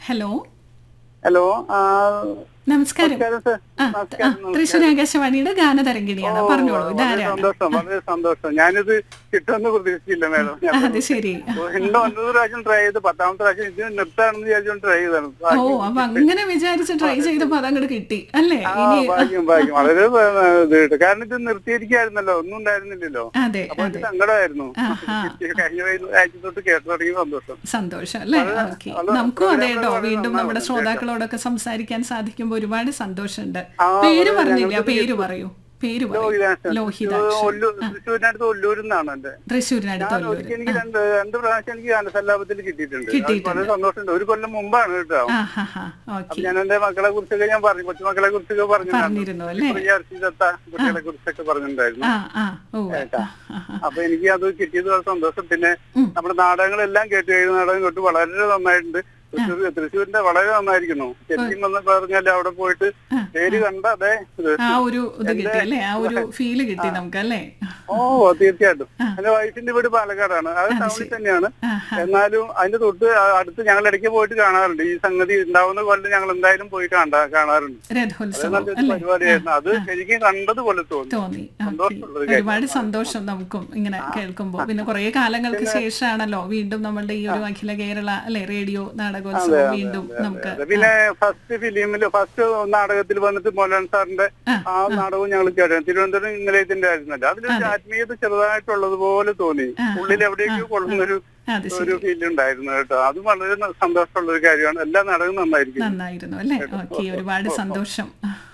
Hello hello ആ, നമസ്കാരം നമസ്കാരം സർ ആ നമസ്കാരം ആ, തൃശ്ശൂർ ആകാശവാണിയുടെ ഗാനതരംഗിണിയാണ് പറഞ്ഞോളൂ വളരെ ഇതാരാണ് സന്തോഷം വളരെ സന്തോഷം ഞാനിത് കിട്ടുമെന്ന് പ്രതീക്ഷിച്ചില്ല മേഡം ഞാൻ അത് ശരി എന്തോ ഒൻപത് പ്രാവശ്യം ട്രൈ ചെയ്ത് പത്താമത്തെ പ്രാവശ്യം ഇത് നിർത്താണെന്ന് വിചാരിച്ചോണ്ട് ട്രൈ ചെയ്താണ് ഓ അപ്പൊ അങ്ങനെ വിചാരിച്ച് ട്രൈ ചെയ്തപ്പോ അതങ്ങോട്ട് കിട്ടി അല്ലേ ആ ഇനി ഭാഗ്യം ഭാഗ്യം വളരെ ആ, ഇത് കിട്ടും കാരണം ഇത് നിർത്തിയിരിക്കായിരുന്നല്ലോ ഒന്നും ഉണ്ടായിരുന്നില്ലല്ലോ അതെ അപ്പൊ അതെ ഒരു സങ്കടമായിരുന്നു ആഹാ. കഴിഞ്ഞ ആഴ്ച തൊട്ട് കേട്ടു തുടങ്ങിയ സന്തോഷം സന്തോഷം അല്ലേ ഓക്കെ വളരെ- നമുക്കും അതെ വളരെ കേട്ടോ വളരെ വീണ്ടും നന്നായി നമ്മുടെ കേട്ടോ. ശ്രോതാക്കളോടൊക്കെ സംസാരിക്കാൻ സാധിക്കുമ്പോൾ ഒരുപാട് സന്തോഷമുണ്ട് ആ, പേര് വളരെ പറഞ്ഞില്ല ഞങ്ങൾക്ക് പേര് പറയൂ പേര് പറയൂ ലോഹിതാക്ഷൻ ലോഹിതാക്ഷൻ ഒല്ലൂർ തൃശ്ശൂരിനടുത്ത് ഒല്ലൂരിൽ നിന്നാണ് എന്റെ തൃശ്ശൂരിനടുത്ത് ഞാൻ ഒല്ലൂര് ഒരിക്കൽ എനിക്ക് രണ്ട് രണ്ട് പ്രാവശ്യം എനിക്ക് ഗാനസല്ലാപത്തിൽ കിട്ടിയിട്ടുണ്ട് അത് കിട്ടിയിട്ടുണ്ട്. വളരെ സന്തോഷമുണ്ട് ഒരു കൊല്ലം മുമ്പാണ് കേട്ടോ ആ ഹാ ഹാ അപ്പൊ ഓക്കെ ഞാൻ എന്റെ മക്കളെ കുറിച്ചൊക്കെ ഞാൻ പറഞ്ഞു കൊച്ചുമക്കളെ കുറിച്ചൊക്കെ പറഞ്ഞു പറഞ്ഞിരുന്നു അല്ലേ പ്രിയർഷിദത്ത കുട്ടികളെ കുറിച്ചൊക്കെ പറഞ്ഞിട്ടുണ്ടായിരുന്നു ആ ആ ഓ ആ, ആ, ആ. അപ്പൊ എനിക്ക് അത് കിട്ടിയത് വളരെ സന്തോഷം പിന്നെ ഉം. നമ്മുടെ നാടകങ്ങളെല്ലാം കേട്ട് കഴിയുന്ന നാടകം കേട്ട് വളരെ നന്നായിട്ടുണ്ട് തൃശ്ശൂർ തൃശ്ശൂരിന്റെ വളരെ നന്നായിരിക്കുന്നു ശരിക്കും എന്ന് പറഞ്ഞാല് അവിടെ പോയിട്ട് ആ, പേര് കണ്ട അതെ ഇത് ആ ഒരു ഇത് കിട്ടി അല്ലേ ആ ഒരു ഫീല് കിട്ടി നമുക്ക് അല്ലേ ഓ തീർച്ചയായിട്ടും എന്റെ വൈഫിന്റെ വീട് പാലക്കാടാണ് അത് ടൗണിൽ തന്നെയാണ് ആ, ആ. എന്നാലും അതിന്റെ തൊട്ട് അടുത്ത് ഞങ്ങൾ ഇടയ്ക്ക് പോയിട്ട് കാണാറുണ്ട് ഈ സംഗതി ഉണ്ടാവുന്ന കൊല്ലം ഞങ്ങൾ എന്തായാലും പോയി കാണാ കാണാറുണ്ട് അത് രഥോത്സവം നല്ലൊരു അല്ലേ പരിപാടിയായിരുന്നു അത് ശരിക്കും കണ്ടതുപോലെ തോന്നി തോന്നി ഓക്കേ. സന്തോഷമുള്ളൊരു കാര്യം. ഒരുപാട് സന്തോഷം നമുക്കും ഇങ്ങനെ കേൾക്കുമ്പോൾ പിന്നെ കുറെ കാലങ്ങൾക്ക് ശേഷമാണല്ലോ വീണ്ടും നമ്മളുടെ ഈ ഒരു അഖില കേരള അല്ലെ റേഡിയോ നാടകോത്സവം വീണ്ടും നമുക്ക് അതെ. പിന്നെ ഫസ്റ്റ് ഫിലിമില് ഫസ്റ്റ് നാടകത്തിൽ വന്നിട്ട് മോഹൻലാൽ സാറിന്റെ ആ, ആ നാടകവും ഞങ്ങൾ കേട്ടു തിരുവനന്തപുരം നിലയത്തിന്റെ ആയിരുന്നല്ലോ അതിലൊരു ആത്മീയത ചെറുതായിട്ടുള്ളത് പോലെ തോന്നി ഉള്ളിൽ എവിടേക്കോ കൊള്ളുന്നൊരു അത് ശരി ഒരു ഫീൽ ഉണ്ടായിരുന്നു കേട്ടോ അത് വളരെ ന- സന്തോഷമുള്ള ഒരു കാര്യമാണ് എല്ലാ നാടകവും നന്നായിരിക്കും നന്നായിരുന്നു അല്ലേ ഓക്കെ ഒരുപാട് സന്തോഷം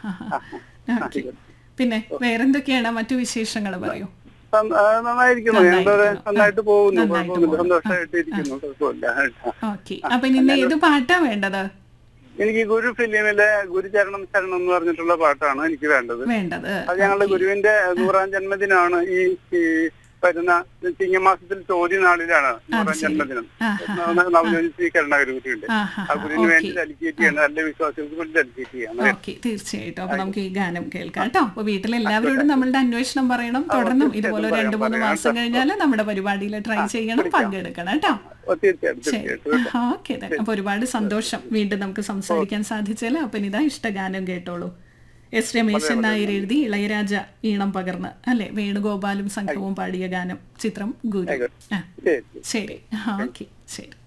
ഓക്കെ പിന്നെ വേറെന്തൊക്കെയാണ് മറ്റു വിശേഷങ്ങൾ പറയൂ സം- ആ, നന്നായിരിക്കുന്നു എന്താ പറയാ നന്നായിട്ട് പോകുന്നു നന്നായിട്ട് കുഴപ്പമൊന്നുമില്ല സന്തോഷമായിട്ട് ഇരിക്കുന്നു കുഴപ്പമില്ല കേട്ടോ. ഓക്കെ അപ്പൊ ഇന്ന് ഏത് പാട്ടാ വേണ്ടത് എനിക്ക് ഗുരു ഫിലിമിലെ ഗുരുചരണം ശരണം എന്ന് പറഞ്ഞിട്ടുള്ള പാട്ടാണ് എനിക്ക് വേണ്ടത് വേണ്ടത് അത് ഞങ്ങളുടെ ഗുരുവിന്റെ നൂറാം ജന്മദിനമാണ് ഈ ഈ വരുന്ന ചിങ്ങമാസത്തിൽ ചോദ്യ നാളിലാണ് നൂറാം ശരി. ജന്മദിനം ആ നവജോതി ശ്രീ കരുണാകരുവിന്റെ ആ ആ ഗുരുവിന് വേണ്ടി ഡെലിക്കേറ്റ് ചെയ്യാണ് നല്ല വിശ്വാസികൾക്ക് വേണ്ടി ഡെലിക്കേറ്റ് ചെയ്യാണ് ഓക്കെ തീർച്ചയായിട്ടും അപ്പൊ നമുക്ക് ഈ ഗാനം കേൾക്കാം കേട്ടോ അപ്പൊ വീട്ടിലെല്ലാവരോടും നമ്മളുടെ അന്വേഷണം പറയണം തുടർന്നും ഇതുപോലെ ഒരു രണ്ട് മൂന്ന് മാസം കഴിഞ്ഞാൽ നമ്മുടെ പരിപാടിയിൽ ട്രൈ ചെയ്യണം പങ്കെടുക്കണം കേട്ടോ ഓ, തീർച്ചയായിട്ടും ശരി തീർച്ചയായിട്ടും ഓക്കെ അപ്പൊ ഒരുപാട് സന്തോഷം വീണ്ടും നമുക്ക് സംസാരിക്കാൻ സാധിച്ചാൽ അപ്പൊ ഇതാ ഇഷ്ടഗാനം കേട്ടോളൂ എസ് രമേശൻ നായർ എഴുതി ഇളയരാജ ഈണം പകർന്ന് അല്ലെ വേണുഗോപാലും സംഘവും പാടിയ ഗാനം ചിത്രം ഗുരു ആ ശരി ശരി ഓക്കെ ശരി